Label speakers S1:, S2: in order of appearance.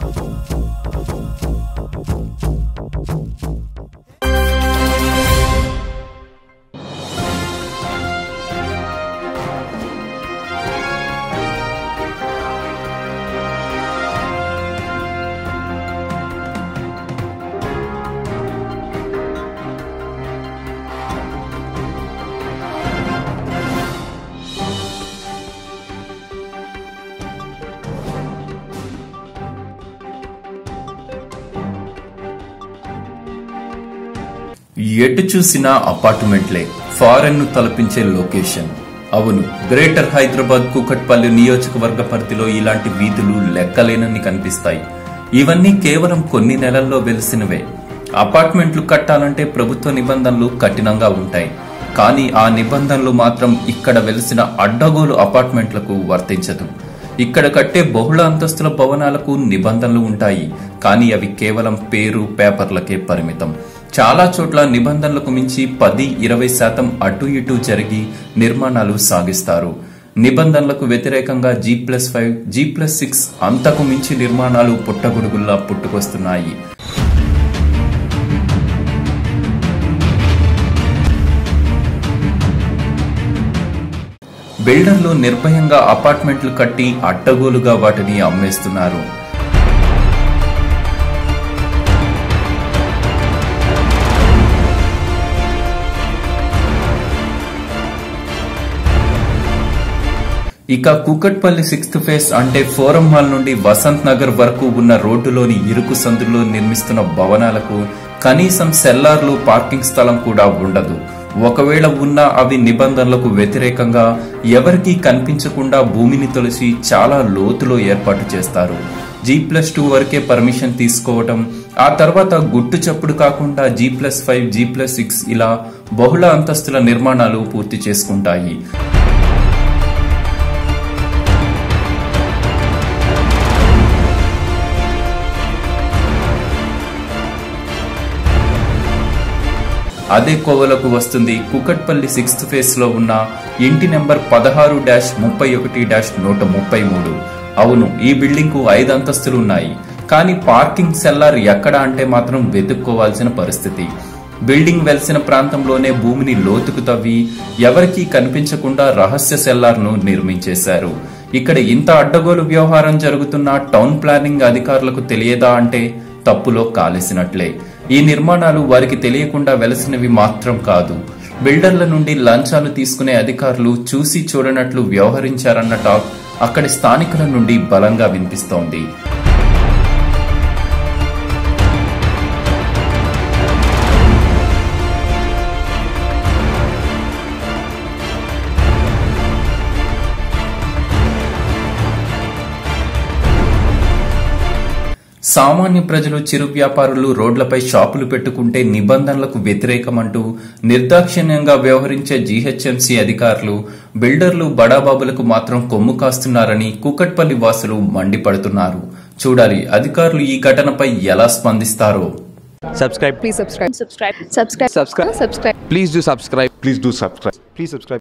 S1: ఎటు చూసినా అపార్ట్మెంట్లే ఫారెన్ ను తలపించే లొకేషన్ అవును గ్రేటర్ హైదరాబాద్ కూకట్పల్లి నియోజకవర్గ పరిధిలో ఇలాంటి వీధులు లెక్కలేనన్ని కనిపిస్తాయి ఇవన్నీ కేవలం కొన్ని నెలల్లో వెలిసినవే అపార్ట్మెంట్లు కట్టాలంటే ప్రభుత్వ నిబంధనలు కఠినంగా ఉంటాయి కానీ ఆ నిబంధనలు మాత్రం ఇక్కడ వెలిసిన అడ్డగోలు అపార్ట్మెంట్లకు వర్తించదు ఇక్కడ కట్టే బహుళ అంతస్తుల భవనాలకు నిబంధనలు ఉంటాయి కానీ అవి కేవలం పేరు పేపర్లకే పరిమితం చాలా చోట్ల నిబంధనలకు మించి పది ఇరవై శాతం అటు ఇటు జరిగి నిర్మాణాలు సాగిస్తారు నిబంధనలకు వ్యతిరేకంగా G plus five G plus six అంతకు మించి నిర్మాణాలు పుట్టగొడుగుల్లా పుట్టుకొస్తున్నాయి బిల్డర్లు నిర్భయంగా అపార్ట్మెంట్లు కట్టి అడ్డగోలుగా వాటిని అమ్మేస్తున్నారు ఇక కూకట్పల్లి సిక్స్త్ ఫేస్ అంటే ఫోరం మాల్ నుండి వసంత్ నగర్ వరకు ఉన్న రోడ్డులోని ఇరుకు సందులో నిర్మిస్తున్న భవనాలకు కనీసం సెల్లార్లు పార్కింగ్ స్థలం కూడా ఉండదు ఒకవేళ ఉన్నా అవి నిబంధనలకు వ్యతిరేకంగా ఎవరికీ కనిపించకుండా భూమిని తొలిసి చాలా లోతులో ఏర్పాటు చేస్తారు జీ ప్లస్ టూ వరకే పర్మిషన్ తీసుకోవటం ఆ తర్వాత గుట్టు చప్పుడు కాకుండా G plus five G plus six ఇలా బహుళ అంతస్తుల నిర్మాణాలు పూర్తి చేసుకుంటాయి అదే కోవలకు వస్తుంది కుకట్పల్లి సిక్స్త్ ఫేస్ లో ఉన్న ఇంటి నెంబర్ పదహారు డాష్ ముప్పై ఒకటి డాష్ నూట ముప్పై మూడు అవును ఈ బిల్డింగ్ కు ఐదు అంతస్తులు ఉన్నాయి కానీ పార్కింగ్ సెల్లార్ ఎక్కడ అంటే మాత్రం వెతుక్కోవాల్సిన పరిస్థితి బిల్డింగ్ వెలిసిన ప్రాంతంలోనే భూమిని లోతుకు తవ్వి ఎవరికీ కనిపించకుండా రహస్య సెల్లార్ను నిర్మించేశారు ఇక్కడ ఇంత అడ్డగోలు వ్యవహారం జరుగుతున్న టౌన్ ప్లానింగ్ అధికారులకు తెలియదా అంటే తప్పులో కాలేసినట్లే ఈ నిర్మాణాలు వారికి తెలియకుండా వెలసినవి మాత్రం కాదు బిల్డర్ల నుండి లంచాలు తీసుకునే అధికారులు చూసి చూడనట్లు వ్యవహరించారన్న టాక్ అక్కడి స్థానికుల నుండి బలంగా వినిపిస్తోంది సామాన్య ప్రజలు చిరు వ్యాపారులు రోడ్లపై షాపులు పెట్టుకుంటే నిబంధనలకు వ్యతిరేకమంటూ నిర్దాక్షిణ్యంగా వ్యవహరించే జీహెచ్ఎంసీ అధికారులు బిల్డర్లు బడాబాబులకు మాత్రం కొమ్ము కాస్తున్నారని కూకట్పల్లి వాసులు మండిపడుతున్నారు చూడాలి అధికారులు ఈ ఘటనపై ఎలా స్పందిస్తారో
S2: subscribe
S3: Please subscribe.
S4: subscribe
S3: Subscribe.
S2: Subscribe.
S3: Subscribe.
S2: please do subscribe
S5: Please do subscribe. Please subscribe.